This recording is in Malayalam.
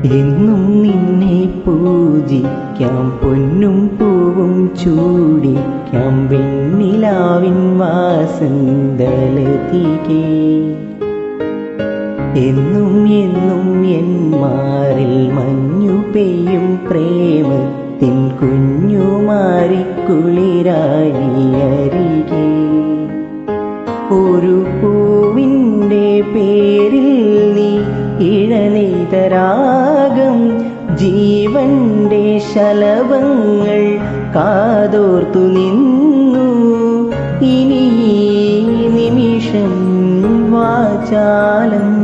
എന്നും നിന്നെ പൂജിക്കാം പൊന്നും പൂവും ചൂടിക്കാം വെണ്ണിലാവിൻ വാസന്തലതികേ എന്നും എന്നും എൻ മാറിൽ മഞ്ഞു പെയ്യും പ്രേമത്തിൻ കുഞ്ഞുമാരിക്കുളിരായി അരികെ ഒരു പൂവിൻ്റെ പേരിൽ നീ ഇഴനെയ്തരാഗം ജീവന്റെ ശലഭങ്ങൾ കാതോർത്തു നിന്നു ഇനി ഈ നിമിഷം വാചാലം